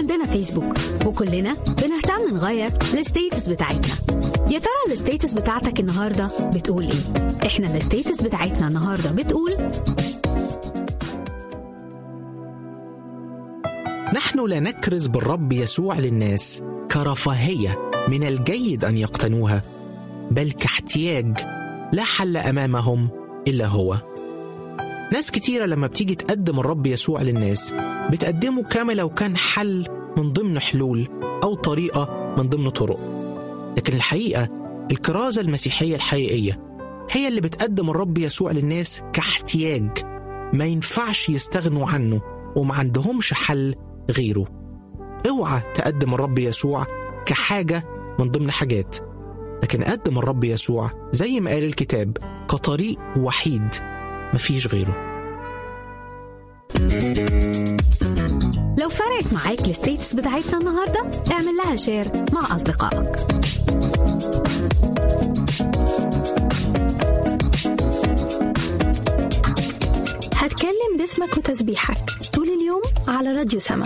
عندنا فيسبوك وكلنا بنهتم نغير الستيتس بتاعتنا يا ترى الستيتس بتاعتك النهارده بتقول ايه احنا الستيتس بتاعتنا النهارده بتقول نحن لا نكرز بالرب يسوع للناس كرفاهيه من الجيد ان يقتنوها بل كاحتياج لا حل امامهم الا هو ناس كتيره لما بتيجي تقدم الرب يسوع للناس بتقدمه كما لو كان حل من ضمن حلول او طريقه من ضمن طرق لكن الحقيقه الكرازه المسيحيه الحقيقيه هي اللي بتقدم الرب يسوع للناس كاحتياج ما ينفعش يستغنوا عنه وما عندهمش حل غيره اوعى تقدم الرب يسوع كحاجة من ضمن حاجات لكن قدم الرب يسوع زي ما قال الكتاب كطريق وحيد مفيش غيره لو فرقت معاك الستيتس بتاعتنا النهارده اعمل لها شير مع اصدقائك هتكلم باسمك وتسبيحك طول اليوم على راديو سما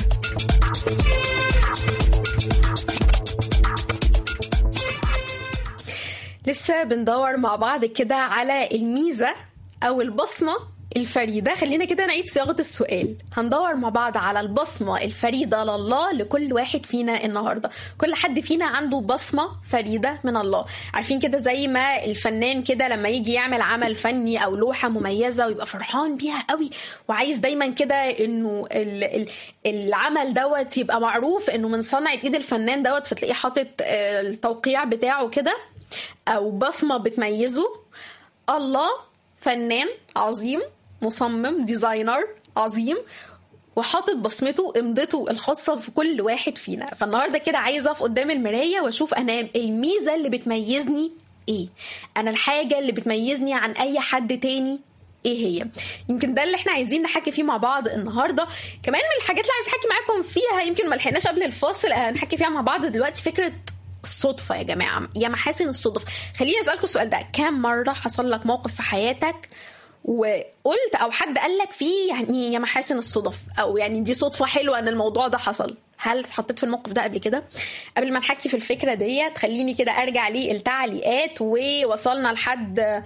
لسه بندور مع بعض كده على الميزة أو البصمة الفريدة خلينا كده نعيد صياغة السؤال هندور مع بعض على البصمة الفريدة لله لكل واحد فينا النهاردة كل حد فينا عنده بصمة فريدة من الله عارفين كده زي ما الفنان كده لما يجي يعمل عمل فني أو لوحة مميزة ويبقى فرحان بيها قوي وعايز دايما كده انه ال ال العمل دوت يبقى معروف انه من صنعة ايد الفنان دوت فتلاقيه حاطط آه، التوقيع بتاعه كده او بصمة بتميزه الله فنان عظيم مصمم ديزاينر عظيم وحاطط بصمته امضته الخاصة في كل واحد فينا فالنهاردة كده عايزة اقف قدام المراية واشوف انا الميزة اللي بتميزني ايه انا الحاجة اللي بتميزني عن اي حد تاني ايه هي يمكن ده اللي احنا عايزين نحكي فيه مع بعض النهارده كمان من الحاجات اللي عايز احكي معاكم فيها يمكن ما لحقناش قبل الفاصل آه، نحكي فيها مع بعض دلوقتي فكره الصدفة يا جماعة يا محاسن الصدف خليني أسألكم السؤال ده كام مرة حصل لك موقف في حياتك وقلت أو حد قال لك فيه يعني يا محاسن الصدف أو يعني دي صدفة حلوة إن الموضوع ده حصل هل اتحطيت في الموقف ده قبل كده؟ قبل ما نحكي في الفكرة ديت خليني كده أرجع للتعليقات ووصلنا لحد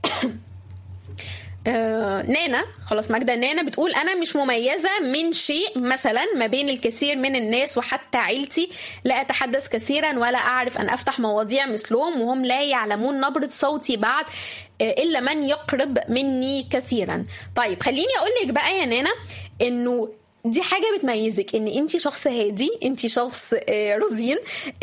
آه، نانا خلاص ماجدة نانا بتقول أنا مش مميزة من شيء مثلا ما بين الكثير من الناس وحتى عيلتي لا أتحدث كثيرا ولا أعرف أن أفتح مواضيع مثلهم وهم لا يعلمون نبرة صوتي بعد آه، إلا من يقرب مني كثيرا طيب خليني أقول لك بقى يا نانا إنه دي حاجه بتميزك ان انت شخص هادي انت شخص آه، رزين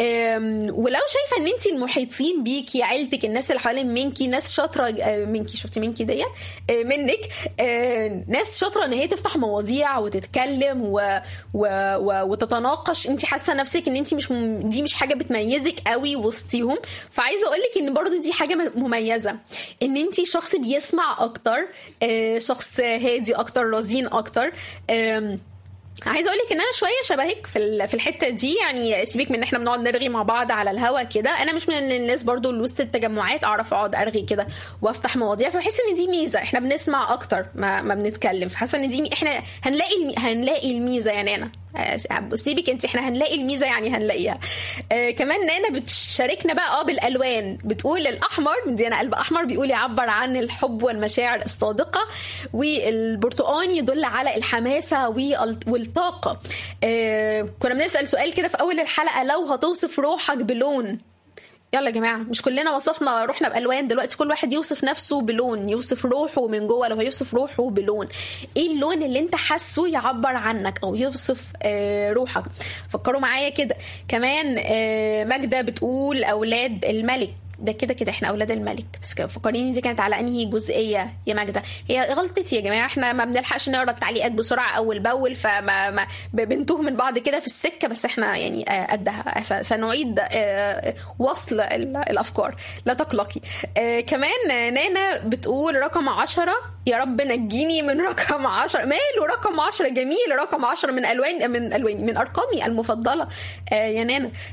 آم، ولو شايفه ان انت المحيطين بيكي عيلتك الناس اللي حوالين منكي ناس شاطره آه، منكي شفتي منكي ديت آه، منك آه، ناس شاطره ان هي تفتح مواضيع وتتكلم و... و... و... وتتناقش انت حاسه نفسك ان انت مش م... دي مش حاجه بتميزك قوي وسطيهم فعايزه اقول لك ان برضو دي حاجه م- مميزه ان انت شخص بيسمع اكتر آه، شخص هادي اكتر رزين اكتر آم، عايزه اقول لك ان انا شويه شبهك في ال- في الحته دي يعني سيبك من ان احنا بنقعد نرغي مع بعض على الهوا كده انا مش من الناس برضو اللي وسط التجمعات اعرف اقعد ارغي كده وافتح مواضيع فبحس ان دي ميزه احنا بنسمع اكتر ما, ما بنتكلم فحاسه ان دي احنا هنلاقي الم... هنلاقي الميزه يا نانا آه، سيبك انت احنا هنلاقي الميزه يعني هنلاقيها آه كمان نانا بتشاركنا بقى اه بالالوان بتقول الاحمر دي انا قلب احمر بيقول يعبر عن الحب والمشاعر الصادقه والبرتقاني يدل على الحماسه وال- والطاقه آه كنا بنسال سؤال كده في اول الحلقه لو هتوصف روحك بلون يلا يا جماعه مش كلنا وصفنا روحنا بالوان دلوقتي كل واحد يوصف نفسه بلون يوصف روحه من جوه لو هيوصف روحه بلون ايه اللون اللي انت حاسه يعبر عنك او يوصف آه روحك فكروا معايا كده كمان آه ماجده بتقول اولاد الملك ده كده كده احنا اولاد الملك بس كده فكريني دي كانت على انهي جزئيه يا ماجده هي غلطتي يا جماعه احنا ما بنلحقش نقرا التعليقات بسرعه اول باول فما ما ب- بنتوه من بعض كده في السكه بس احنا يعني آه، قدها س- سنعيد آه، وصل ال- الافكار لا تقلقي آه، كمان آه، نانا بتقول رقم عشرة يا رب نجيني من رقم عشرة ماله رقم عشرة جميل رقم عشرة من الوان من الوان من ارقامي المفضله آه، يا نانا